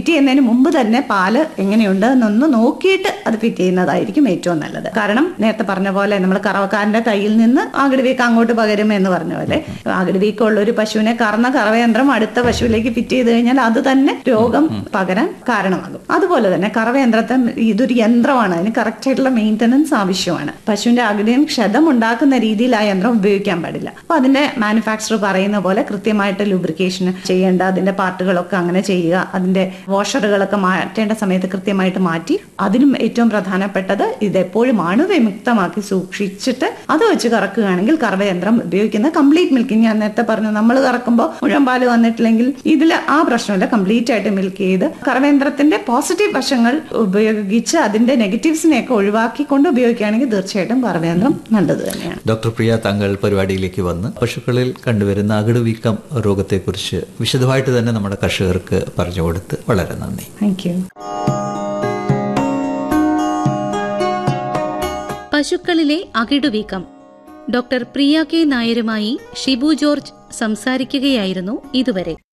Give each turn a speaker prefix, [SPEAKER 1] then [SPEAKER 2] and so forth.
[SPEAKER 1] fit ചെയ്യുന്നതിന് മുമ്പ് തന്നെ പാല് എങ്ങനെയുണ്ട് എന്നൊന്ന് നോക്കിയിട്ട് അത് ഫിറ്റ് ചെയ്യുന്നതായിരിക്കും ഏറ്റവും നല്ലത് കാരണം നേരത്തെ പറഞ്ഞ പോലെ നമ്മൾ കറവക്കാരന്റെ കയ്യിൽ നിന്ന് അകിട് വീക്കം അങ്ങോട്ട് പകരും എന്ന് പറഞ്ഞ പോലെ അകിട് വീക്കമുള്ള ഒരു പശുവിനെ കറന്ന കറവയന്ത്രം അടുത്ത പശുവിലേക്ക് ഫിറ്റ് ചെയ്ത് കഴിഞ്ഞാൽ അത് തന്നെ രോഗം പകരാൻ കാരണമാകും അതുപോലെ തന്നെ കറവയന്ത്രത്തെ ഇതൊരു യന്ത്രമാണ് അതിന് കറക്റ്റ് ആയിട്ടുള്ള മെയിൻ്റനൻസ് ആവശ്യമാണ് പശുവിന്റെ അകിടിന് ക്ഷതം ഉണ്ടാക്കുന്ന രീതിയിൽ ആ യന്ത്രം ഉപയോഗിക്കാൻ പാടില്ല അപ്പൊ അതിന്റെ മാനുഫാക്ചർ പറയുന്ന പോലെ കൃത്യമായിട്ട് ലൂബ്രിക്കേഷൻ ചെയ്യേണ്ട അതിന്റെ പാർട്ടുകളൊക്കെ അങ്ങനെ ചെയ്യുക അതിന്റെ വാഷറുകളൊക്കെ മാറ്റേണ്ട സമയത്ത് കൃത്യമായിട്ട് മാറ്റി അതിനും ഏറ്റവും പ്രധാനപ്പെട്ടത് ഇത് എപ്പോഴും അണുവിമുക്തമാക്കി സൂക്ഷിച്ചിട്ട് അത് വെച്ച് കറക്കുകയാണെങ്കിൽ കറവയന്ത്രം ഉപയോഗിക്കുന്ന കംപ്ലീറ്റ് മിൽക്കിംഗ് ഞാൻ നേരത്തെ പറഞ്ഞു നമ്മൾ കറക്കുമ്പോൾ മുഴുവൻ പാല് വന്നിട്ടില്ലെങ്കിൽ ഇതിൽ ആ പ്രശ്നമില്ല കംപ്ലീറ്റ് ആയിട്ട് മിൽക്ക് ചെയ്ത് കറവയന്ത്രത്തിന്റെ പോസിറ്റീവ് വശങ്ങൾ ഉപയോഗിച്ച് അതിന്റെ നെഗറ്റീവ്സിനെയൊക്കെ ഒഴിവാക്കിക്കൊണ്ട് ഉപയോഗിക്കുകയാണെങ്കിൽ തീർച്ചയായിട്ടും കറവയന്ത്രം നല്ലത് തന്നെയാണ്
[SPEAKER 2] ഡോക്ടർ പ്രിയ താങ്കൾ പരിപാടിയിലേക്ക് വന്ന് പശുക്കളിൽ കണ്ടുവരുന്ന അകിടുവീക്കം രോഗത്തെക്കുറിച്ച് വിശദമായിട്ട് തന്നെ നമ്മുടെ കർഷകർക്ക് പറഞ്ഞു കൊടുത്ത് വളരെ നന്ദി
[SPEAKER 1] താങ്ക് യു
[SPEAKER 3] പശുക്കളിലെ അകിടുവീക്കം ഡോക്ടർ പ്രിയ കെ നായരുമായി ഷിബു ജോർജ് സംസാരിക്കുകയായിരുന്നു ഇതുവരെ